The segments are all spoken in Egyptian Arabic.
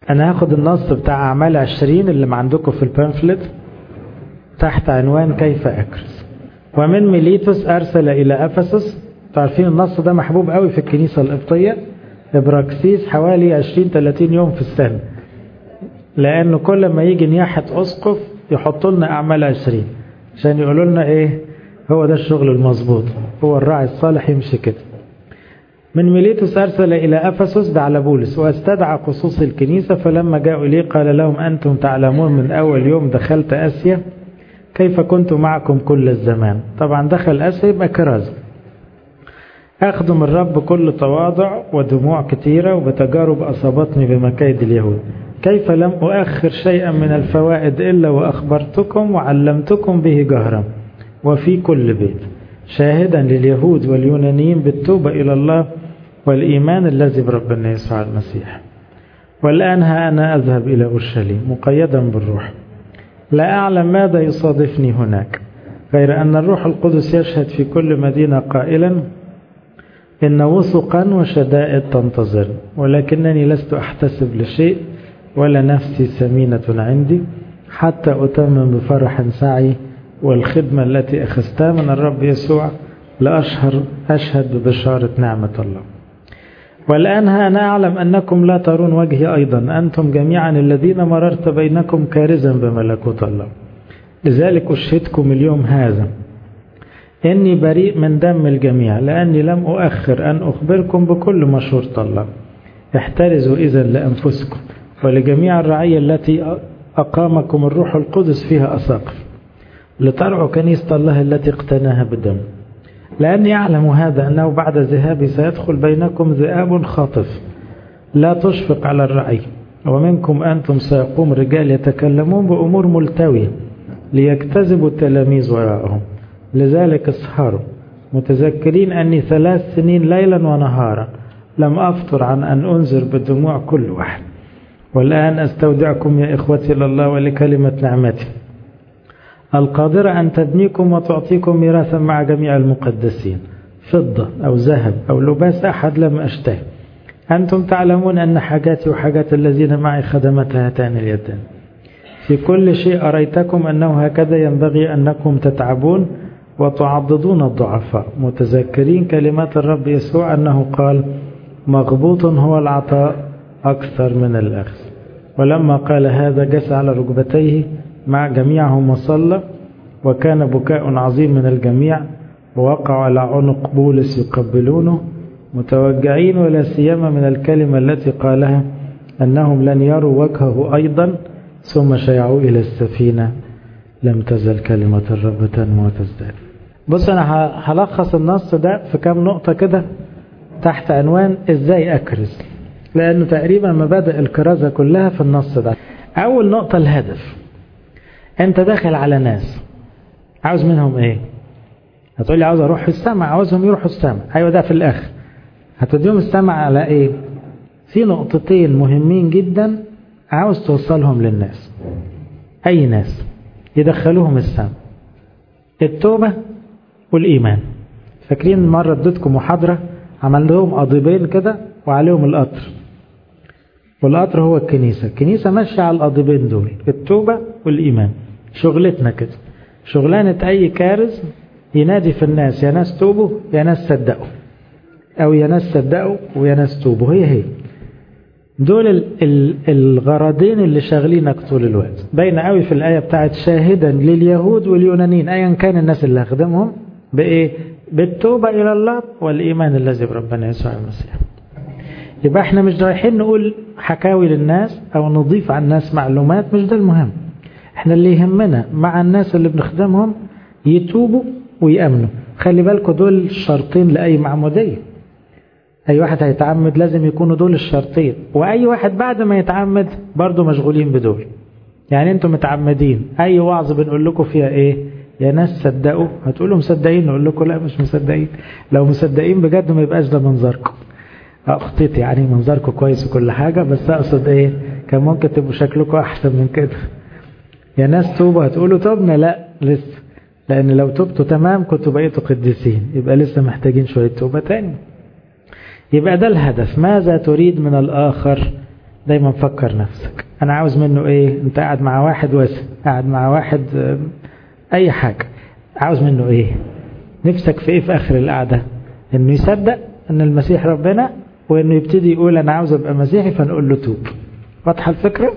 أنا هاخد النص بتاع أعمال عشرين اللي ما عندكم في البامفلت تحت عنوان كيف أكرز ومن ميليتوس أرسل إلى أفسس تعرفين النص ده محبوب قوي في الكنيسة القبطية إبراكسيس حوالي 20-30 يوم في السنة لأنه كل ما يجي نياحة أسقف يحطوا لنا أعمال عشرين عشان يقولوا لنا إيه هو ده الشغل المظبوط هو الراعي الصالح يمشي كده من ميليتوس أرسل إلى أفسس ده على بولس واستدعى خصوص الكنيسة فلما جاءوا إليه قال لهم أنتم تعلمون من أول يوم دخلت أسيا كيف كنت معكم كل الزمان طبعا دخل أسيا يبقى كرازة أخدم الرب بكل تواضع ودموع كثيرة وبتجارب أصابتني بمكايد اليهود كيف لم أؤخر شيئا من الفوائد إلا وأخبرتكم وعلمتكم به جهرا وفي كل بيت شاهدا لليهود واليونانيين بالتوبة إلى الله والإيمان الذي بربنا يسوع المسيح والآن ها أنا أذهب إلى أورشليم مقيدا بالروح لا أعلم ماذا يصادفني هناك غير أن الروح القدس يشهد في كل مدينة قائلا إن وثقا وشدائد تنتظر ولكنني لست أحتسب لشيء ولا نفسي سمينة عندي حتى أتمم بفرح سعي والخدمة التي أخذتها من الرب يسوع لأشهر أشهد ببشارة نعمة الله والآن أنا أعلم أنكم لا ترون وجهي أيضا أنتم جميعا الذين مررت بينكم كارزا بملكوت الله لذلك أشهدكم اليوم هذا إني بريء من دم الجميع لأني لم أؤخر أن أخبركم بكل مشورة الله احترزوا إذا لأنفسكم ولجميع الرعية التي أقامكم الروح القدس فيها أساقف لترعوا كنيسة الله التي اقتناها بدم لأني أعلم هذا أنه بعد ذهابي سيدخل بينكم ذئاب خاطف لا تشفق على الرعي ومنكم أنتم سيقوم رجال يتكلمون بأمور ملتوية ليجتذبوا التلاميذ وراءهم لذلك اسهروا متذكرين أني ثلاث سنين ليلا ونهارا لم أفطر عن أن أنذر بدموع كل واحد والآن أستودعكم يا إخوتي لله ولكلمة نعمته القادرة أن تبنيكم وتعطيكم ميراثا مع جميع المقدسين فضة أو ذهب أو لباس أحد لم أشتهي أنتم تعلمون أن حاجاتي وحاجات الذين معي خدمت هاتان اليدين في كل شيء أريتكم أنه هكذا ينبغي أنكم تتعبون وتعضدون الضعفاء متذكرين كلمات الرب يسوع أنه قال مغبوط هو العطاء أكثر من الأخذ ولما قال هذا جس على ركبتيه مع جميعهم وصلى وكان بكاء عظيم من الجميع ووقعوا على عنق بولس يقبلونه متوجعين ولا سيما من الكلمة التي قالها أنهم لن يروا وجهه أيضا ثم شيعوا إلى السفينة لم تزل كلمة الرب تنمو وتزداد بص أنا هلخص النص ده في كام نقطة كده تحت عنوان إزاي أكرز لأنه تقريبا مبادئ الكرازة كلها في النص ده أول نقطة الهدف أنت داخل على ناس عاوز منهم إيه هتقول لي عاوز أروح السماء عاوزهم يروحوا السماء أيوة ده في الآخر هتديهم السماء على إيه في نقطتين مهمين جدا عاوز توصلهم للناس أي ناس يدخلوهم السماء التوبة والإيمان فاكرين مرة اديتكم محاضرة عمل لهم قضيبين كده وعليهم القطر والقطر هو الكنيسة الكنيسة ماشية على القضيبين دول التوبة والإيمان شغلتنا كده شغلانة أي كارز ينادي في الناس يا ناس توبوا يا ناس صدقوا أو يا ناس صدقوا ويا ناس توبوا هي هي دول ال ال الغرضين اللي شاغلينك طول الوقت باين قوي في الآية بتاعت شاهدا لليهود واليونانيين أيا كان الناس اللي هخدمهم بإيه بالتوبة إلى الله والإيمان الذي بربنا يسوع المسيح يبقى احنا مش رايحين نقول حكاوي للناس أو نضيف على الناس معلومات مش ده المهم احنا اللي يهمنا مع الناس اللي بنخدمهم يتوبوا ويأمنوا خلي بالكم دول شرطين لأي معمودية أي واحد هيتعمد لازم يكونوا دول الشرطين وأي واحد بعد ما يتعمد برضه مشغولين بدول يعني انتم متعمدين أي وعظ بنقول لكم فيها إيه يا ناس صدقوا هتقولوا مصدقين نقول لكم لا مش مصدقين لو مصدقين بجد ما يبقاش ده منظركم اخطيت يعني منظركم كويس وكل حاجة بس اقصد ايه كان ممكن تبقوا شكلكم احسن من كده يا ناس توبوا هتقولوا توبنا لا لسه لان لو تبتوا تمام كنتوا بقيتوا قديسين يبقى لسه محتاجين شوية توبة تاني يبقى ده الهدف ماذا تريد من الآخر دايما فكر نفسك انا عاوز منه ايه انت قاعد مع واحد واسع قاعد مع واحد اي حاجة عاوز منه ايه نفسك في ايه في اخر القعدة انه يصدق ان المسيح ربنا وانه يبتدي يقول انا عاوز ابقى مسيحي فنقول له توب واضحة الفكرة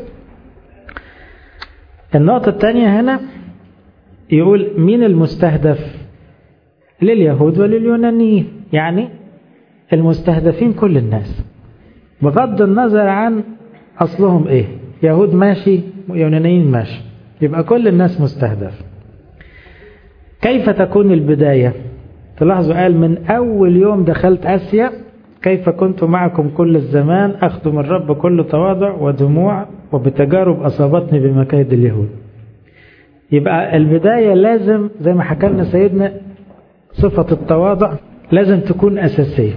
النقطة الثانية هنا يقول مين المستهدف لليهود ولليونانيين يعني المستهدفين كل الناس بغض النظر عن أصلهم إيه يهود ماشي ويونانيين ماشي يبقى كل الناس مستهدف كيف تكون البداية تلاحظوا قال من أول يوم دخلت آسيا كيف كنت معكم كل الزمان أخدم الرب كل تواضع ودموع وبتجارب أصابتني بمكايد اليهود يبقى البداية لازم زي ما حكى لنا سيدنا صفة التواضع لازم تكون أساسية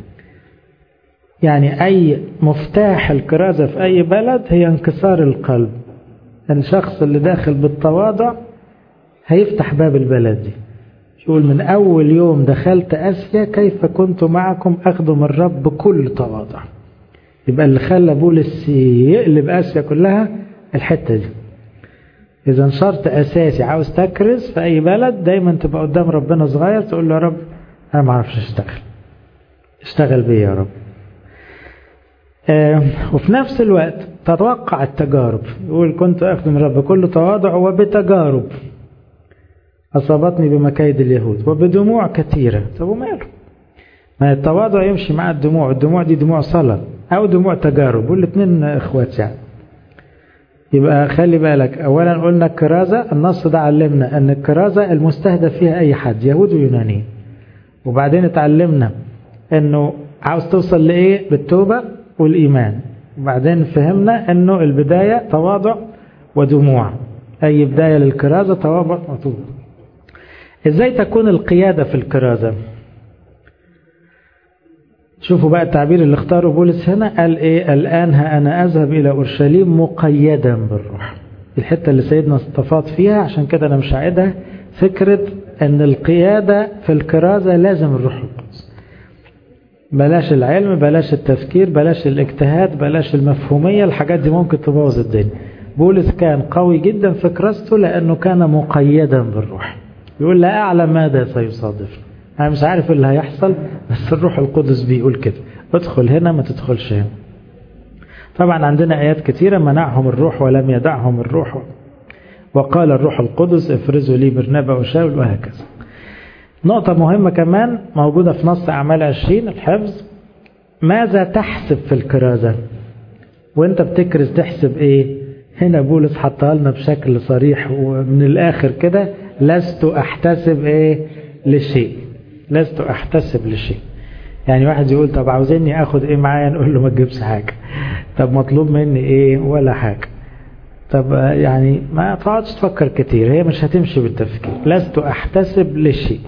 يعني أي مفتاح الكرازة في أي بلد هي انكسار القلب الشخص اللي داخل بالتواضع هيفتح باب البلد دي يقول من أول يوم دخلت أسيا كيف كنت معكم أخدم الرب بكل تواضع يبقى اللي خلى بولس يقلب آسيا كلها الحتة دي إذا شرط أساسي عاوز تكرز في أي بلد دايما تبقى قدام ربنا صغير تقول له يا رب أنا ما أعرفش أشتغل اشتغل بي يا رب آه وفي نفس الوقت تتوقع التجارب يقول كنت أخدم الرب بكل تواضع وبتجارب أصابتني بمكايد اليهود وبدموع كثيرة طب وماله ما التواضع يمشي مع الدموع الدموع دي دموع صلاة أو دموع تجارب والاثنين إخوات يعني يبقى خلي بالك أولا قلنا الكرازة النص ده علمنا أن الكرازة المستهدف فيها أي حد يهود ويوناني وبعدين اتعلمنا أنه عاوز توصل لإيه بالتوبة والإيمان وبعدين فهمنا أنه البداية تواضع ودموع أي بداية للكرازة تواضع وتوبة إزاي تكون القيادة في الكرازة شوفوا بقى التعبير اللي اختاره بولس هنا قال ايه الآن ها أنا أذهب إلى أورشليم مقيدا بالروح الحتة اللي سيدنا استفاض فيها عشان كده أنا مش هعيدها فكرة أن القيادة في الكرازة لازم الروح القدس بلاش العلم بلاش التفكير بلاش الاجتهاد بلاش المفهومية الحاجات دي ممكن تبوظ الدنيا بولس كان قوي جدا في كراسته لأنه كان مقيدا بالروح يقول لا أعلم ماذا سيصادفني أنا مش عارف اللي هيحصل بس الروح القدس بيقول كده ادخل هنا ما تدخلش هنا طبعا عندنا آيات كثيرة منعهم الروح ولم يدعهم الروح وقال الروح القدس افرزوا لي برنابا وشاول وهكذا نقطة مهمة كمان موجودة في نص أعمال عشرين الحفظ ماذا تحسب في الكرازة وانت بتكرز تحسب ايه هنا بولس حطها لنا بشكل صريح ومن الآخر كده لست أحتسب ايه لشيء لست أحتسب لشيء يعني واحد يقول طب عاوزيني أخد إيه معايا نقول له ما تجيبش حاجة طب مطلوب مني إيه ولا حاجة طب يعني ما تقعدش تفكر كتير هي مش هتمشي بالتفكير لست أحتسب لشيء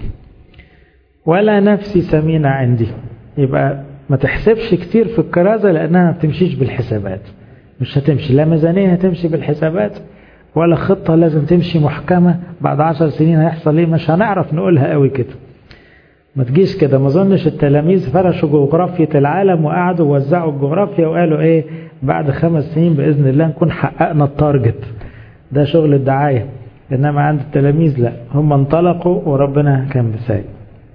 ولا نفسي ثمينة عندي يبقى ما تحسبش كتير في الكرازة لأنها ما بتمشيش بالحسابات مش هتمشي لا ميزانية هتمشي بالحسابات ولا خطة لازم تمشي محكمة بعد عشر سنين هيحصل ايه مش هنعرف نقولها قوي كده ما تجيش كده ما اظنش التلاميذ فرشوا جغرافية العالم وقعدوا ووزعوا الجغرافيا وقالوا ايه بعد خمس سنين بإذن الله نكون حققنا التارجت ده شغل الدعاية إنما عند التلاميذ لا هم انطلقوا وربنا كان بسايق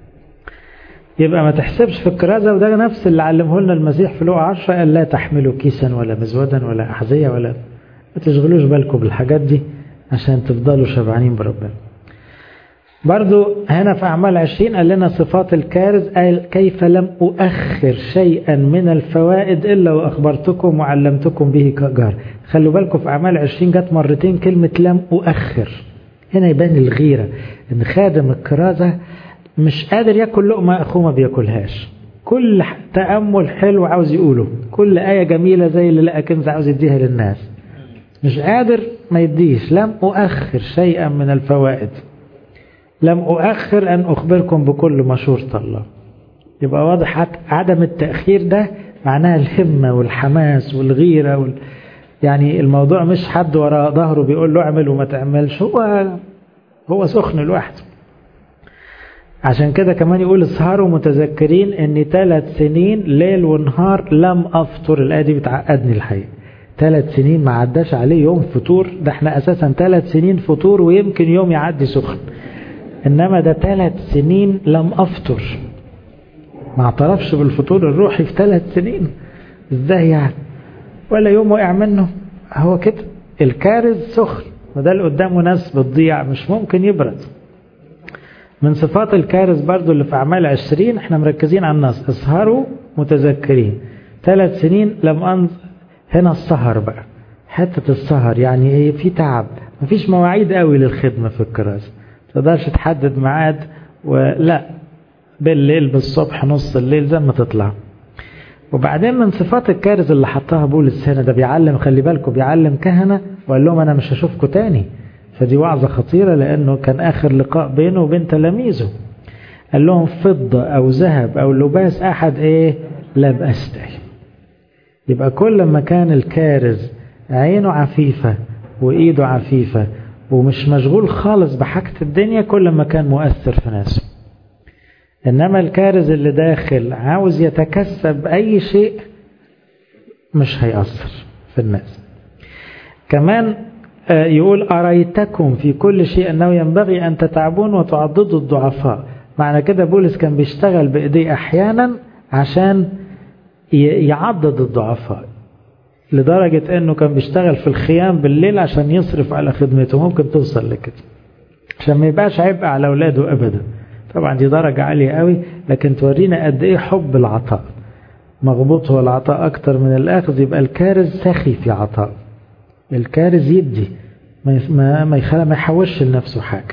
يبقى ما تحسبش في الكرازة وده نفس اللي علمه لنا المسيح في لقا 10 قال لا تحملوا كيسا ولا مزودا ولا أحذية ولا ما تشغلوش بالكم بالحاجات دي عشان تفضلوا شبعانين بربنا برضو هنا في أعمال عشرين قال لنا صفات الكارز قال كيف لم أؤخر شيئا من الفوائد إلا وأخبرتكم وعلمتكم به كجار خلوا بالكم في أعمال عشرين جت مرتين كلمة لم أؤخر هنا يبان الغيرة إن خادم الكرازة مش قادر ياكل لقمة أخوه ما بياكلهاش كل تأمل حلو عاوز يقوله كل آية جميلة زي اللي لقى كنز عاوز يديها للناس مش قادر ما يديش لم أؤخر شيئا من الفوائد لم أؤخر أن أخبركم بكل مشورة الله يبقى واضح عدم التأخير ده معناها الهمة والحماس والغيرة وال... يعني الموضوع مش حد وراء ظهره بيقول له اعمل وما تعملش هو هو سخن لوحده عشان كده كمان يقول اسهروا متذكرين ان ثلاث سنين ليل ونهار لم افطر الايه دي بتعقدني الحقيقه ثلاث سنين ما عداش عليه يوم فطور ده احنا اساسا ثلاث سنين فطور ويمكن يوم يعدي سخن انما ده ثلاث سنين لم افطر ما اعترفش بالفطور الروحي في ثلاث سنين ازاي يعني ولا يوم وقع منه هو كده الكارز سخن وده اللي قدامه ناس بتضيع مش ممكن يبرد من صفات الكارز برضو اللي في أعمال عشرين احنا مركزين على الناس اسهروا متذكرين ثلاث سنين لم أنظر هنا السهر بقى حتة السهر يعني ايه في تعب مفيش مواعيد قوي للخدمة في الكراسة تقدرش تحدد ميعاد ولا بالليل بالصبح نص الليل زي ما تطلع وبعدين من صفات الكارث اللي حطها بولس هنا ده بيعلم خلي بالكم بيعلم كهنة وقال لهم أنا مش هشوفكم تاني فدي وعظة خطيرة لأنه كان آخر لقاء بينه وبين تلاميذه قال لهم فضة أو ذهب أو لباس أحد إيه لم أستحي يبقى كل ما كان الكارز عينه عفيفة وإيده عفيفة ومش مشغول خالص بحاجة الدنيا كل ما كان مؤثر في ناسه إنما الكارز اللي داخل عاوز يتكسب أي شيء مش هيأثر في الناس كمان يقول أريتكم في كل شيء أنه ينبغي أن تتعبون وتعضدوا الضعفاء معنى كده بولس كان بيشتغل بإيديه أحيانا عشان يعضد الضعفاء لدرجة أنه كان بيشتغل في الخيام بالليل عشان يصرف على خدمته ممكن توصل لكده عشان ما يبقاش عبء على أولاده أبدا طبعا دي درجة عالية قوي لكن تورينا قد إيه حب العطاء مغبوط هو العطاء أكتر من الأخذ يبقى الكارز سخي في عطاء الكارز يدي ما ما يخلى ما يحوش لنفسه حاجة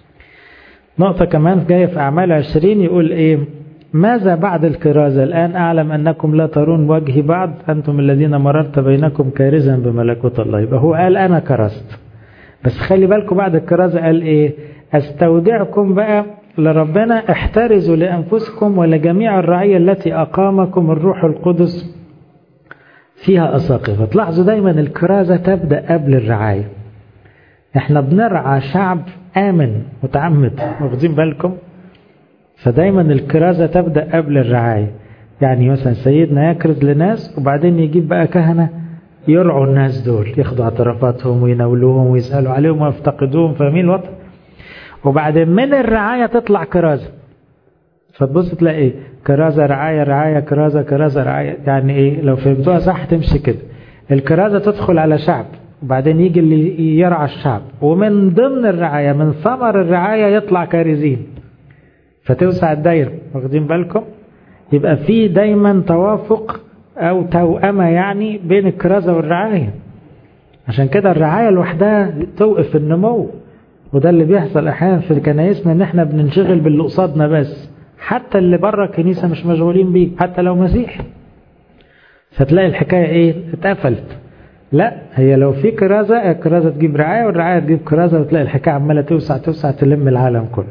نقطة كمان جاية في أعمال عشرين يقول إيه ماذا بعد الكرازة الآن أعلم أنكم لا ترون وجهي بعد أنتم الذين مررت بينكم كارزا بملكوت الله يبقى هو قال أنا كرزت بس خلي بالكم بعد الكرازة قال إيه استودعكم بقى لربنا احترزوا لأنفسكم ولجميع الرعية التي أقامكم الروح القدس فيها أساقفة تلاحظوا دايما الكرازة تبدأ قبل الرعاية احنا بنرعى شعب آمن متعمد واخدين بالكم فدايما الكرازة تبدأ قبل الرعاية يعني مثلا سيدنا يكرز لناس وبعدين يجيب بقى كهنة يرعوا الناس دول ياخدوا اعترافاتهم ويناولوهم ويسألوا عليهم ويفتقدوهم فاهمين الوضع وبعدين من الرعاية تطلع كرازة فتبص تلاقي ايه كرازة رعاية رعاية كرازة كرازة رعاية يعني ايه لو فهمتوها صح تمشي كده الكرازة تدخل على شعب وبعدين يجي اللي يرعى الشعب ومن ضمن الرعاية من ثمر الرعاية يطلع كارزين فتوسع الدايرة واخدين بالكم يبقى في دايما توافق او توأمة يعني بين الكرازة والرعاية عشان كده الرعاية لوحدها توقف النمو وده اللي بيحصل احيانا في كنايسنا ان احنا بننشغل باللي قصادنا بس حتى اللي بره الكنيسة مش مشغولين بيه حتى لو مسيح فتلاقي الحكاية ايه اتقفلت لا هي لو في كرازة الكرازة تجيب رعاية والرعاية تجيب كرازة وتلاقي الحكاية عمالة توسع توسع تلم العالم كله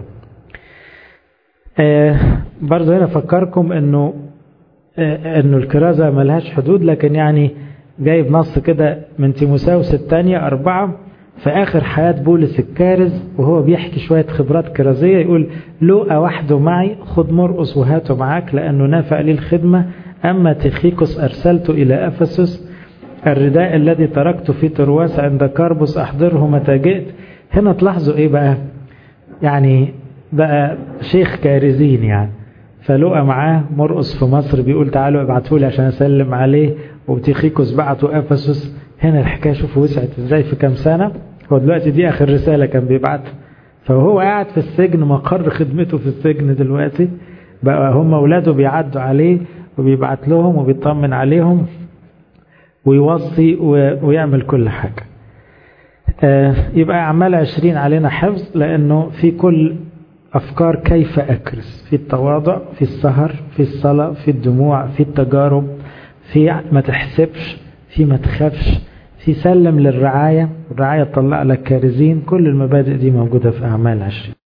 آه برضه هنا فكركم انه آه انه الكرازة ملهاش حدود لكن يعني جايب نص كده من تيموساوس الثانية أربعة في آخر حياة بولس الكارز وهو بيحكي شوية خبرات كرازية يقول لوقا وحده معي خد مرقص وهاته معاك لأنه نافع لي الخدمة أما تخيكوس أرسلته إلى أفسس الرداء الذي تركته في ترواس عند كاربوس أحضره متى جئت هنا تلاحظوا إيه بقى يعني بقى شيخ كارزين يعني فلقى معاه مرقص في مصر بيقول تعالوا ابعتوا لي عشان اسلم عليه وتيخيكوس بعته افسس هنا الحكايه شوفوا وسعت ازاي في كام سنه هو دلوقتي دي اخر رساله كان بيبعتها فهو قاعد في السجن مقر خدمته في السجن دلوقتي بقى هم اولاده بيعدوا عليه وبيبعت لهم وبيطمن عليهم ويوصي ويعمل كل حاجه يبقى أعمال عشرين علينا حفظ لأنه في كل أفكار كيف أكرس في التواضع في السهر في الصلاة في الدموع في التجارب في ما تحسبش في ما تخافش في سلم للرعاية الرعاية تطلع لك كارزين كل المبادئ دي موجودة في أعمال عشرين